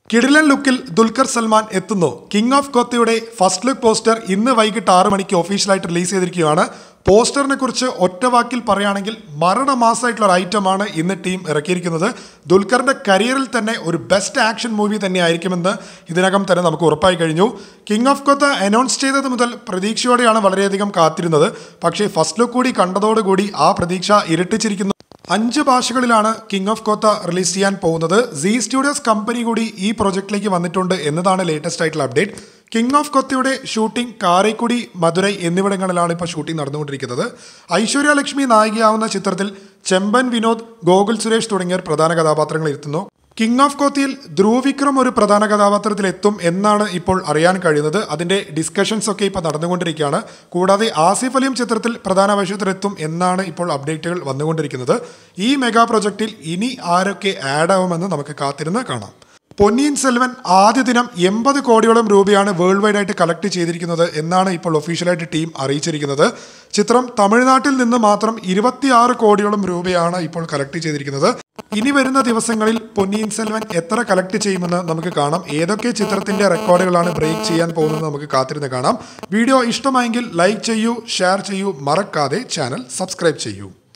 കിടിലൻ ലുക്കിൽ ദുൽഖർ സൽമാൻ എത്തുന്നു കിങ് ഓഫ് കൊത്തയുടെ ഫസ്റ്റ് ലുക്ക് പോസ്റ്റർ ഇന്ന് വൈകിട്ട് ആറ് മണിക്ക് ഒഫീഷ്യലായിട്ട് റിലീസ് ചെയ്തിരിക്കുകയാണ് പോസ്റ്ററിനെ കുറിച്ച് ഒറ്റ വാക്കിൽ പറയുകയാണെങ്കിൽ മരണമാസമായിട്ടുള്ള ഒരു ഐറ്റമാണ് ഇന്ന് ടീം ഇറക്കിയിരിക്കുന്നത് ദുൽഖറിന്റെ കരിയറിൽ തന്നെ ഒരു ബെസ്റ്റ് ആക്ഷൻ മൂവി തന്നെ ആയിരിക്കുമെന്ന് ഇതിനകം തന്നെ നമുക്ക് ഉറപ്പായി കഴിഞ്ഞു കിങ് ഓഫ് കൊത്ത അനൗൺസ് ചെയ്തത് മുതൽ പ്രതീക്ഷയോടെയാണ് വളരെയധികം കാത്തിരുന്നത് പക്ഷേ ഫസ്റ്റ് ലുക്ക് കൂടി കണ്ടതോടുകൂടി ആ പ്രതീക്ഷ ഇരട്ടിച്ചിരിക്കുന്നു അഞ്ച് ഭാഷകളിലാണ് കിങ് ഓഫ് കോത്ത റിലീസ് ചെയ്യാൻ പോകുന്നത് സി സ്റ്റുഡിയോസ് കമ്പനി കൂടി ഈ പ്രൊജക്റ്റിലേക്ക് വന്നിട്ടുണ്ട് എന്നതാണ് ലേറ്റസ്റ്റ് ആയിട്ടുള്ള അപ്ഡേറ്റ് കിങ് ഓഫ് കൊത്തയുടെ ഷൂട്ടിംഗ് കാരൈക്കുടി മധുരൈ എന്നിവിടങ്ങളിലാണ് ഇപ്പോൾ ഷൂട്ടിംഗ് നടന്നുകൊണ്ടിരിക്കുന്നത് ഐശ്വര്യ ലക്ഷ്മി നായികയാവുന്ന ചിത്രത്തിൽ ചെമ്പൻ വിനോദ് ഗോകുൽ സുരേഷ് തുടങ്ങിയവർ പ്രധാന കഥാപാത്രങ്ങൾ എത്തുന്നു കിങ് ഓഫ് കോത്തിയിൽ ധ്രുവ് വിക്രം ഒരു പ്രധാന കഥാപാത്രത്തിൽ എത്തും എന്നാണ് ഇപ്പോൾ അറിയാൻ കഴിയുന്നത് അതിന്റെ ഡിസ്കഷൻസ് ഒക്കെ ഇപ്പോൾ നടന്നുകൊണ്ടിരിക്കുകയാണ് കൂടാതെ ആസിഫ് അലിയും ചിത്രത്തിൽ പ്രധാന വേഷത്തിലെത്തും എന്നാണ് ഇപ്പോൾ അപ്ഡേറ്റുകൾ വന്നുകൊണ്ടിരിക്കുന്നത് ഈ മെഗാ പ്രൊജക്റ്റിൽ ഇനി ആരൊക്കെ ആഡ് ആവുമെന്ന് നമുക്ക് കാത്തിരുന്ന് കാണാം പൊന്നിയിൻ സെൽവൻ ആദ്യ ദിനം എൺപത് കോടിയോളം രൂപയാണ് വേൾഡ് വൈഡ് ആയിട്ട് കളക്ട് ചെയ്തിരിക്കുന്നത് എന്നാണ് ഇപ്പോൾ ഒഫീഷ്യലായിട്ട് ടീം അറിയിച്ചിരിക്കുന്നത് ചിത്രം തമിഴ്നാട്ടിൽ നിന്ന് മാത്രം ഇരുപത്തിയാറ് കോടിയോളം രൂപയാണ് ഇപ്പോൾ കളക്ട് ചെയ്തിരിക്കുന്നത് ഇനി വരുന്ന ദിവസങ്ങളിൽ പൊന്നിയിൻ സെൽവൻ എത്ര കളക്ട് ചെയ്യുമെന്ന് നമുക്ക് കാണാം ഏതൊക്കെ ചിത്രത്തിന്റെ റെക്കോർഡുകളാണ് ബ്രേക്ക് ചെയ്യാൻ പോകുന്നത് നമുക്ക് കാത്തിരുന്ന് കാണാം വീഡിയോ ഇഷ്ടമായെങ്കിൽ ലൈക്ക് ചെയ്യൂ ഷെയർ ചെയ്യൂ മറക്കാതെ ചാനൽ സബ്സ്ക്രൈബ് ചെയ്യൂ